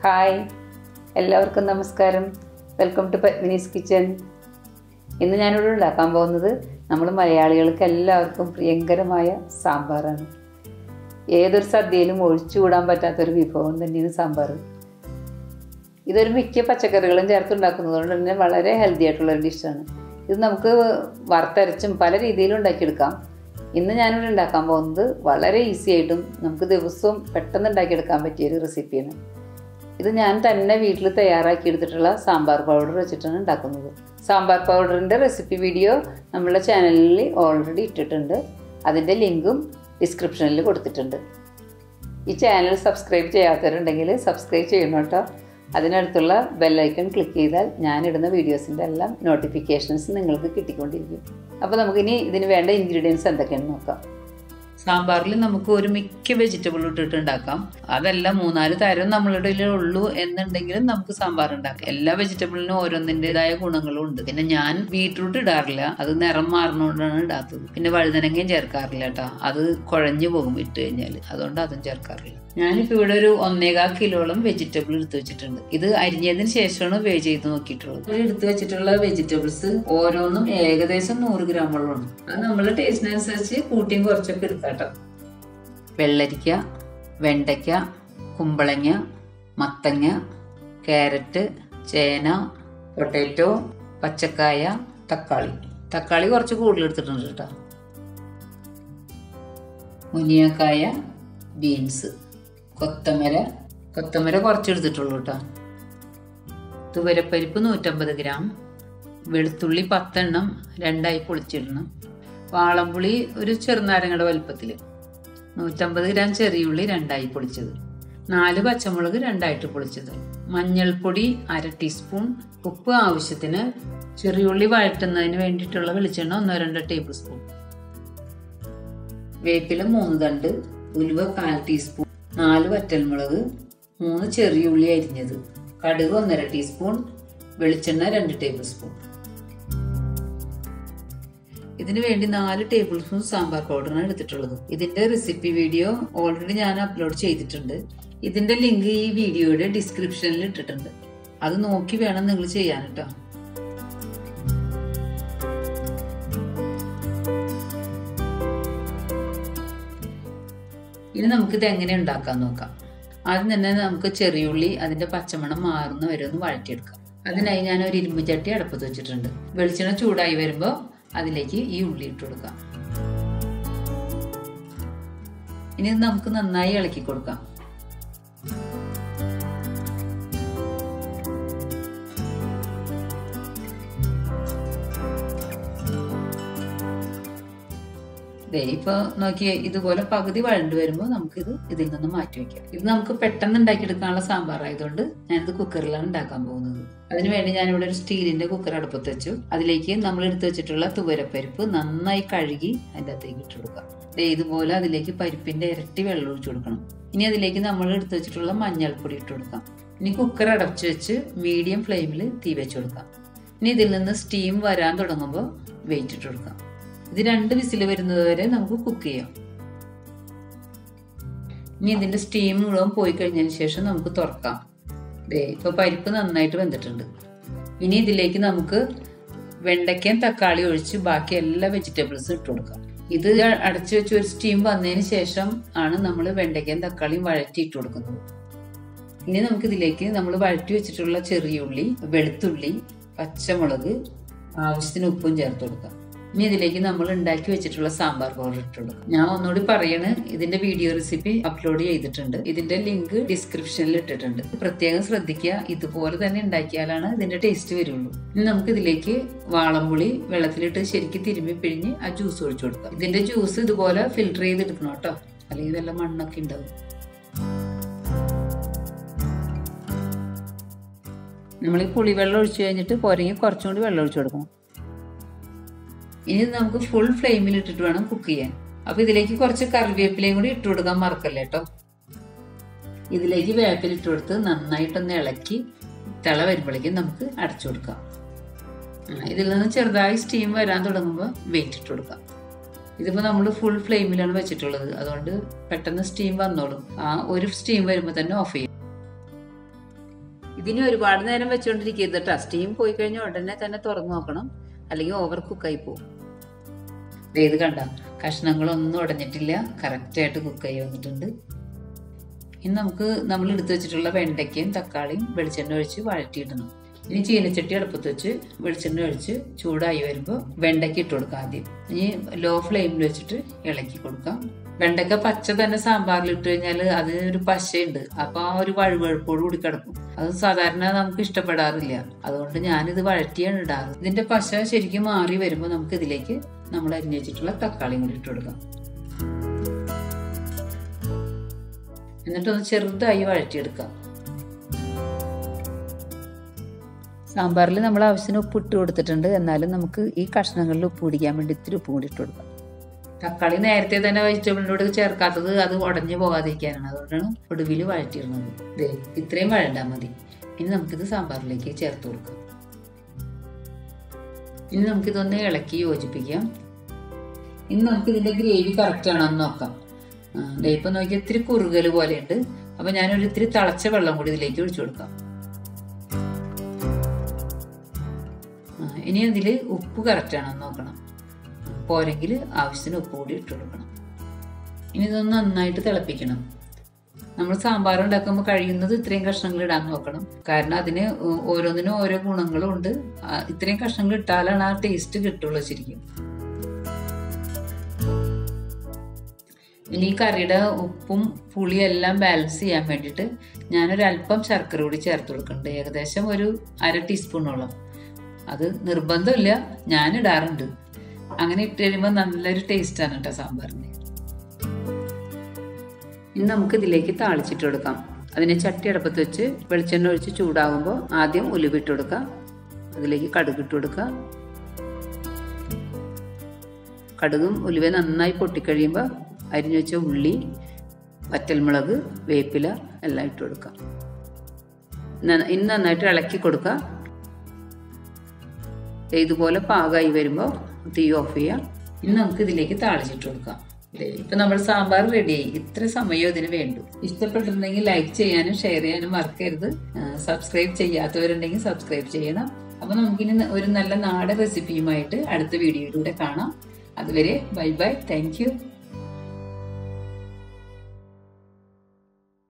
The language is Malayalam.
ഹായ് എല്ലാവർക്കും നമസ്കാരം വെൽക്കം ടു പത്മിനീസ് കിച്ചൻ ഇന്ന് ഞാനിവിടെ ഉണ്ടാക്കാൻ പോകുന്നത് നമ്മൾ മലയാളികൾക്ക് എല്ലാവർക്കും പ്രിയങ്കരമായ സാമ്പാറാണ് ഏതൊരു സദ്യയിലും ഒഴിച്ചുകൂടാൻ പറ്റാത്തൊരു വിഭവം തന്നെയാണ് സാമ്പാർ ഇതൊരു മിക്ക പച്ചക്കറികളും ചേർത്ത് ഉണ്ടാക്കുന്നതുകൊണ്ട് തന്നെ വളരെ ഹെൽത്തി ആയിട്ടുള്ളൊരു ഡിഷാണ് ഇത് നമുക്ക് വറുത്തരച്ചും പല രീതിയിലും ഉണ്ടാക്കിയെടുക്കാം ഇന്ന് ഞാനിവിടെ ഉണ്ടാക്കാൻ പോകുന്നത് വളരെ ഈസി ആയിട്ടും നമുക്ക് ദിവസവും പെട്ടെന്ന് ഉണ്ടാക്കിയെടുക്കാൻ പറ്റിയൊരു റെസിപ്പിയാണ് ഇത് ഞാൻ തന്നെ വീട്ടിൽ തയ്യാറാക്കി എടുത്തിട്ടുള്ള സാമ്പാർ പൗഡർ വെച്ചിട്ടാണ് ഉണ്ടാക്കുന്നത് സാമ്പാർ പൗഡറിൻ്റെ റെസിപ്പി വീഡിയോ നമ്മുടെ ചാനലിൽ ഓൾറെഡി ഇട്ടിട്ടുണ്ട് അതിൻ്റെ ലിങ്കും ഡിസ്ക്രിപ്ഷനിൽ കൊടുത്തിട്ടുണ്ട് ഈ ചാനൽ സബ്സ്ക്രൈബ് ചെയ്യാത്തവരുണ്ടെങ്കിൽ സബ്സ്ക്രൈബ് ചെയ്യണം കേട്ടോ അതിനടുത്തുള്ള ബെല്ലൈക്കൺ ക്ലിക്ക് ചെയ്താൽ ഞാനിടുന്ന വീഡിയോസിൻ്റെ എല്ലാം നോട്ടിഫിക്കേഷൻസ് നിങ്ങൾക്ക് കിട്ടിക്കൊണ്ടിരിക്കും അപ്പോൾ നമുക്കിനി ഇതിന് വേണ്ട ഇൻഗ്രീഡിയൻസ് എന്തൊക്കെയാണെന്ന് നോക്കാം സാമ്പാറിൽ നമുക്ക് ഒരു മിക്ക വെജിറ്റബിൾ ഇട്ടിട്ട് ഉണ്ടാക്കാം അതല്ല മൂന്നാല് തരം നമ്മളുടെ ഉള്ളൂ എന്നുണ്ടെങ്കിലും നമുക്ക് സാമ്പാർ ഉണ്ടാക്കാം എല്ലാ വെജിറ്റബിളിനും ഓരോന്നിൻ്റെതായ ഗുണങ്ങളും ഉണ്ട് പിന്നെ ഞാൻ ബീട്രൂട്ട് ഇടാറില്ല അത് നിറം മാറുന്നതുകൊണ്ടാണ് ഇടാത്തത് പിന്നെ വഴുതനങ്ങയും ചേർക്കാറില്ല കേട്ടോ അത് കുഴഞ്ഞു പോകും ഇട്ട് കഴിഞ്ഞാൽ അതുകൊണ്ട് അതും ചേർക്കാറില്ല ഞാനിപ്പോൾ ഇവിടെ ഒരു ഒന്നേകാൽ കിലോളം വെജിറ്റബിൾ എടുത്തു വെച്ചിട്ടുണ്ട് ഇത് അരിഞ്ഞതിന് ശേഷമാണ് വേ ചെയ്ത് നോക്കിയിട്ടുള്ളത് ഇവിടെ എടുത്തു വെച്ചിട്ടുള്ള വെജിറ്റബിൾസ് ഓരോന്നും ഏകദേശം നൂറ് ഗ്രാമോളം അത് നമ്മളെ ടേസ്റ്റിനനുസരിച്ച് കൂട്ടിയും കുറച്ചൊക്കെ എടുക്കാട്ടോ വെള്ളരിക്ക വെണ്ടയ്ക്ക കുമ്പളങ്ങ മത്തങ്ങ ക്യാരറ്റ് ചേന പൊട്ടാറ്റോ പച്ചക്കായ തക്കാളി തക്കാളി കുറച്ച് കൂടുതൽ എടുത്തിട്ടുണ്ട് കേട്ടോ മുനിയക്കായ ബീൻസ് കൊത്തമര കൊത്തമര കുറച്ച് എടുത്തിട്ടുള്ളൂ കേട്ടോ തുവരപ്പരിപ്പ് നൂറ്റമ്പത് ഗ്രാം വെളുത്തുള്ളി പത്തെണ്ണം രണ്ടായി പൊളിച്ചിടണം വാളംപുളി ഒരു ചെറുനാരങ്ങയുടെ വലുപ്പത്തിൽ നൂറ്റമ്പത് ഗ്രാം ചെറിയുള്ളി രണ്ടായി പൊളിച്ചത് നാല് പച്ചമുളക് രണ്ടായിട്ട് പൊളിച്ചത് മഞ്ഞൾപ്പൊടി അര ടീസ്പൂൺ ഉപ്പ് ആവശ്യത്തിന് ചെറിയുള്ളി വഴറ്റുന്നതിന് വേണ്ടിയിട്ടുള്ള വെളിച്ചെണ്ണ ഒന്നോ രണ്ടോ ടേബിൾ സ്പൂൺ വേപ്പില മൂന്ന് തണ്ട് ഉലുവ കാൽ ടീസ്പൂൺ നാല് വറ്റൽമുളക് മൂന്ന് ചെറിയുള്ളി അരിഞ്ഞത് കടുക് ഒന്നര ടീസ്പൂൺ വെളിച്ചെണ്ണ രണ്ട് ടേബിൾ സ്പൂൺ ഇതിനു വേണ്ടി നാല് ടേബിൾ സ്പൂൺ സാമ്പാർ പൗഡറാണ് എടുത്തിട്ടുള്ളത് ഇതിന്റെ റെസിപ്പി വീഡിയോ ഓൾറെഡി ഞാൻ അപ്ലോഡ് ചെയ്തിട്ടുണ്ട് ഇതിന്റെ ലിങ്ക് ഈ വീഡിയോയുടെ ഡിസ്ക്രിപ്ഷനിൽ ഇട്ടിട്ടുണ്ട് അത് നോക്കി വേണം നിങ്ങൾ ചെയ്യാൻ കേട്ടോ ഇനി നമുക്കിത് എങ്ങനെ ഉണ്ടാക്കാൻ നോക്കാം ആദ്യം തന്നെ നമുക്ക് ചെറിയുള്ളി അതിന്റെ പച്ചമണം മാറുന്ന വരെ ഒന്ന് വഴറ്റിയെടുക്കാം അതിനായി ഞാൻ ഒരു ഇരുമ്പ് ചട്ടി അടുപ്പത്ത് വെച്ചിട്ടുണ്ട് വെളിച്ചെണ്ണ ചൂടായി വരുമ്പോൾ അതിലേക്ക് ഈ ഉള്ളി ഇട്ട് കൊടുക്കാം ഇനി ഇത് നമുക്ക് നന്നായി ഇളക്കി കൊടുക്കാം ദേ ഇപ്പൊ നോക്കിയേ ഇതുപോലെ പകുതി വഴണ്ടു വരുമ്പോൾ നമുക്കിത് ഇതിൽ നിന്ന് മാറ്റി വെക്കാം ഇത് നമുക്ക് പെട്ടെന്ന് ഉണ്ടാക്കിയെടുക്കാനുള്ള സാമ്പാർ ആയതുകൊണ്ട് ഞാനിത് കുക്കറിലാണ് ഉണ്ടാക്കാൻ പോകുന്നത് അതിനുവേണ്ടി ഞാനിവിടെ ഒരു സ്റ്റീലിന്റെ കുക്കർ അടുപ്പത്ത് വെച്ചു അതിലേക്ക് നമ്മൾ എടുത്തു വെച്ചിട്ടുള്ള തുവരപ്പരിപ്പ് നന്നായി കഴുകി അതിൻ്റെ അകത്തേക്ക് ഇട്ട് കൊടുക്കാം ദേ ഇതുപോലെ അതിലേക്ക് പരിപ്പിന്റെ ഇരട്ടി വെള്ളം ഒഴിച്ചു കൊടുക്കണം ഇനി അതിലേക്ക് നമ്മൾ എടുത്തു വെച്ചിട്ടുള്ള മഞ്ഞൾപ്പൊടി ഇട്ട് കൊടുക്കാം ഇനി കുക്കർ അടച്ചു വെച്ച് മീഡിയം ഫ്ലെയിമിൽ തീ വെച്ച് കൊടുക്കാം ഇനി ഇതിൽ നിന്ന് സ്റ്റീം വരാൻ തുടങ്ങുമ്പോൾ വെയിറ്റ് ഇട്ട് കൊടുക്കാം ഇത് രണ്ട് വിസിൽ വരുന്നത് വരെ നമുക്ക് കുക്ക് ചെയ്യാം ഇനി ഇതിന്റെ സ്റ്റീം മുഴുവൻ പോയി കഴിഞ്ഞതിന് ശേഷം നമുക്ക് തുറക്കാം ദേ ഇപ്പൊ പരിപ്പ് നന്നായിട്ട് വെന്തിട്ടുണ്ട് ഇനി ഇതിലേക്ക് നമുക്ക് വെണ്ടയ്ക്കയും തക്കാളി ഒഴിച്ച് ബാക്കി എല്ലാ വെജിറ്റബിൾസും ഇട്ട് കൊടുക്കാം ഇത് അടച്ചു വെച്ച് ഒരു സ്റ്റീം വന്നതിന് ശേഷം ആണ് നമ്മൾ വെണ്ടയ്ക്കയും തക്കാളിയും വഴറ്റി ഇട്ട് കൊടുക്കുന്നത് ഇനി നമുക്ക് ഇതിലേക്ക് നമ്മൾ വഴറ്റി വെച്ചിട്ടുള്ള ചെറിയ ഉള്ളി വെളുത്തുള്ളി പച്ചമുളക് ആവശ്യത്തിന് ഉപ്പും ചേർത്ത് കൊടുക്കാം ഇനി ഇതിലേക്ക് നമ്മൾ ഉണ്ടാക്കി വെച്ചിട്ടുള്ള സാമ്പാർ പൗഡർ ഇട്ട് കൊടുക്കാം ഞാൻ ഒന്നുകൂടി പറയണ് ഇതിന്റെ വീഡിയോ റെസിപ്പി അപ്ലോഡ് ചെയ്തിട്ടുണ്ട് ഇതിന്റെ ലിങ്ക് ഡിസ്ക്രിപ്ഷനിൽ ഇട്ടിട്ടുണ്ട് പ്രത്യേകം ശ്രദ്ധിക്കുക ഇതുപോലെ തന്നെ ഉണ്ടാക്കിയാലാണ് ഇതിന്റെ ടേസ്റ്റ് വരുള്ളൂ ഇനി നമുക്ക് ഇതിലേക്ക് വാളംപുളി വെള്ളത്തിലിട്ട് ശരിക്കും തിരുമ്മി പിഴിഞ്ഞ് ആ ജ്യൂസ് ഒഴിച്ചു കൊടുക്കാം ഇതിന്റെ ജ്യൂസ് ഇതുപോലെ ഫിൽട്ടർ ചെയ്തെടുക്കണം കേട്ടോ അല്ലെങ്കിൽ വല്ല മണ്ണൊക്കെ ഉണ്ടാവും നമ്മൾ ഈ പുളിവെള്ളം ഒഴിച്ചു കഴിഞ്ഞിട്ട് പോരെങ്കിൽ കുറച്ചും കൂടി വെള്ളം ഒഴിച്ചു കൊടുക്കണം ഇനി നമുക്ക് ഫുൾ ഫ്ലെയിമിൽ ഇട്ടിട്ട് വേണം കുക്ക് ചെയ്യാൻ അപ്പൊ ഇതിലേക്ക് കുറച്ച് കറിവേപ്പിലയും കൂടി ഇട്ട് കൊടുക്കാൻ മറക്കല്ലേ കേട്ടോ ഇതിലേക്ക് വേപ്പില ഇട്ട് കൊടുത്ത് നന്നായിട്ടൊന്ന് ഇളക്കി തിള വരുമ്പോഴേക്കും നമുക്ക് അടച്ചു കൊടുക്കാം ഇതിൽ നിന്ന് ചെറുതായി സ്റ്റീം വരാൻ തുടങ്ങുമ്പോൾ വെയിറ്റ് ഇട്ട് കൊടുക്കാം ഇതിപ്പോൾ നമ്മൾ ഫുൾ ഫ്ലെയിമിലാണ് വെച്ചിട്ടുള്ളത് അതുകൊണ്ട് പെട്ടെന്ന് സ്റ്റീം വന്നോളും ആ ഒരു സ്റ്റീം വരുമ്പോൾ തന്നെ ഓഫ് ചെയ്യും ഇതിന് ഒരുപാട് നേരം വെച്ചുകൊണ്ടിരിക്കരുത് കേട്ടോ സ്റ്റീം പോയി കഴിഞ്ഞാൽ ഉടനെ തന്നെ തുറന്നു നോക്കണം അല്ലെങ്കിൽ ഓവർ കുക്കായി പോകും ദേ ഇത് കണ്ട കഷ്ണങ്ങളൊന്നും ഉടഞ്ഞിട്ടില്ല കറക്റ്റായിട്ട് കുക്കായി വന്നിട്ടുണ്ട് ഇനി നമുക്ക് നമ്മൾ എടുത്തു വെച്ചിട്ടുള്ള വെണ്ടയ്ക്കയും തക്കാളിയും വെളിച്ചെണ്ണ ഒഴിച്ച് വഴറ്റിയിടണം ഇനി ചീനച്ചട്ടി അടുപ്പത്ത് വെച്ച് വെളിച്ചെണ്ണ ഒഴിച്ച് ചൂടായി വരുമ്പോൾ വെണ്ടയ്ക്ക ഇട്ട് കൊടുക്കാം ആദ്യം ഇനി ലോ ഫ്ലെയിമിൽ വെച്ചിട്ട് ഇളക്കി കൊടുക്കാം വെണ്ടയ്ക്ക പച്ച തന്നെ സാമ്പാറിൽ ഇട്ട് കഴിഞ്ഞാൽ അതിനൊരു പശയുണ്ട് അപ്പൊ ആ ഒരു വഴുവഴുപ്പോട് കൂടി കിടക്കും അത് സാധാരണ നമുക്ക് ഇഷ്ടപ്പെടാറില്ല അതുകൊണ്ട് ഞാനിത് വഴറ്റിയാണ് ഇടാറ് ഇതിന്റെ പശ ശരിക്കും മാറി വരുമ്പോൾ നമുക്ക് ഇതിലേക്ക് നമ്മൾ അരിഞ്ഞു വെച്ചിട്ടുള്ള തക്കാളിയും കൂടി ഇട്ട് കൊടുക്കാം എന്നിട്ടൊന്ന് ചെറുതായി വഴറ്റിയെടുക്കാം സാമ്പാറിൽ നമ്മൾ ആവശ്യത്തിന് ഉപ്പ് ഇട്ട് കൊടുത്തിട്ടുണ്ട് എന്നാലും നമുക്ക് ഈ കഷ്ണങ്ങളിൽ ഉപ്പ് പിടിക്കാൻ വേണ്ടി ഇത്തിരി ഉപ്പ് കൂടി ഇട്ട് കൊടുക്കാം തക്കാളി നേരത്തെ തന്നെ വെജിറ്റബിളിനോട് ചേർക്കാത്തത് അത് ഉടഞ്ഞു പോകാതിരിക്കാനാണ് അതുകൊണ്ടാണ് ഒടുവിൽ വഴറ്റിയിടുന്നത് ദേ ഇത്രയും വഴണ്ടാൽ മതി ഇനി നമുക്കിത് സാമ്പാറിലേക്ക് ചേർത്ത് കൊടുക്കാം ഇനി നമുക്കിതൊന്ന് ഇളക്കി യോജിപ്പിക്കാം ഇനി നമുക്ക് ഇതിന്റെ ഗ്രേവി കറക്റ്റ് ആണോ എന്ന് നോക്കാം ദേ ഇപ്പൊ നോക്കിയാൽ ഇത്തിരി കുറുകൽ പോലെയുണ്ട് അപ്പൊ ഞാനൊരു ഇത്തിരി തിളച്ച വെള്ളം കൂടി ഇതിലേക്ക് ഒഴിച്ചു കൊടുക്കാം ഇനി അതിൽ ഉപ്പ് കറക്റ്റ് ആണോ നോക്കണം പോരെങ്കിൽ ആവശ്യത്തിന് ഉപ്പ് കൂടി ഇട്ട് കൊടുക്കണം ഇനി ഇതൊന്ന് നന്നായിട്ട് തിളപ്പിക്കണം നമ്മൾ സാമ്പാർ ഉണ്ടാക്കുമ്പോൾ കഴിയുന്നത് ഇത്രയും കഷ്ണങ്ങൾ ഇടാൻ നോക്കണം കാരണം അതിന് ഓരോന്നിനും ഓരോ ഗുണങ്ങളും ഉണ്ട് ഇത്രയും കഷ്ണങ്ങൾ ഇട്ടാലാണ് ആ ടേസ്റ്റ് കിട്ടുള്ളൂ ശരിക്കും ഇനി ഈ കറിയുടെ ഉപ്പും പുളിയും എല്ലാം ബാലൻസ് ചെയ്യാൻ വേണ്ടിയിട്ട് ഞാനൊരു അല്പം ശർക്കര കൂടി ചേർത്ത് കൊടുക്കുന്നുണ്ട് ഏകദേശം ഒരു അര ടീസ്പൂണോളം അത് നിർബന്ധമില്ല ഞാൻ ഇടാറുണ്ട് അങ്ങനെ ഇട്ട് കഴിയുമ്പോൾ നല്ലൊരു ടേസ്റ്റാണ് കേട്ടോ സാമ്പാറിന് ഇനി നമുക്ക് ഇതിലേക്ക് താളിച്ചിട്ട് കൊടുക്കാം അതിനെ ചട്ടി അടപ്പത്ത് വെച്ച് വെളിച്ചെണ്ണ ഒഴിച്ച് ചൂടാകുമ്പോൾ ആദ്യം ഉലുവിട്ട് കൊടുക്കാം അതിലേക്ക് കടുക് ഇട്ട് കൊടുക്കാം കടുകും ഉലുവ നന്നായി പൊട്ടിക്കഴിയുമ്പോൾ അരിഞ്ഞു വെച്ച ഉള്ളി വറ്റൽമുളക് വേപ്പില എല്ലാം ഇട്ട് കൊടുക്കാം ഇനി നന്നായിട്ട് ഇളക്കി കൊടുക്കാം ഇതുപോലെ പാകമായി വരുമ്പോൾ തീ ഓഫ് ചെയ്യാം ഇനി നമുക്ക് ഇതിലേക്ക് താളിച്ചിട്ട് കൊടുക്കാം ഇപ്പൊ നമ്മൾ സാമ്പാർ റെഡിയായി ഇത്ര സമയം ഇതിന് വേണ്ടു ഇഷ്ടപ്പെട്ടിട്ടുണ്ടെങ്കിൽ ലൈക്ക് ചെയ്യാനും ഷെയർ ചെയ്യാനും മറക്കരുത് സബ്സ്ക്രൈബ് ചെയ്യാത്തവരുണ്ടെങ്കിൽ സബ്സ്ക്രൈബ് ചെയ്യണം അപ്പൊ നമുക്കിനി ഒരു നല്ല നാടൻ റെസിപ്പിയുമായിട്ട് അടുത്ത വീഡിയോയിലൂടെ കാണാം അതുവരെ ബൈ ബൈ താങ്ക്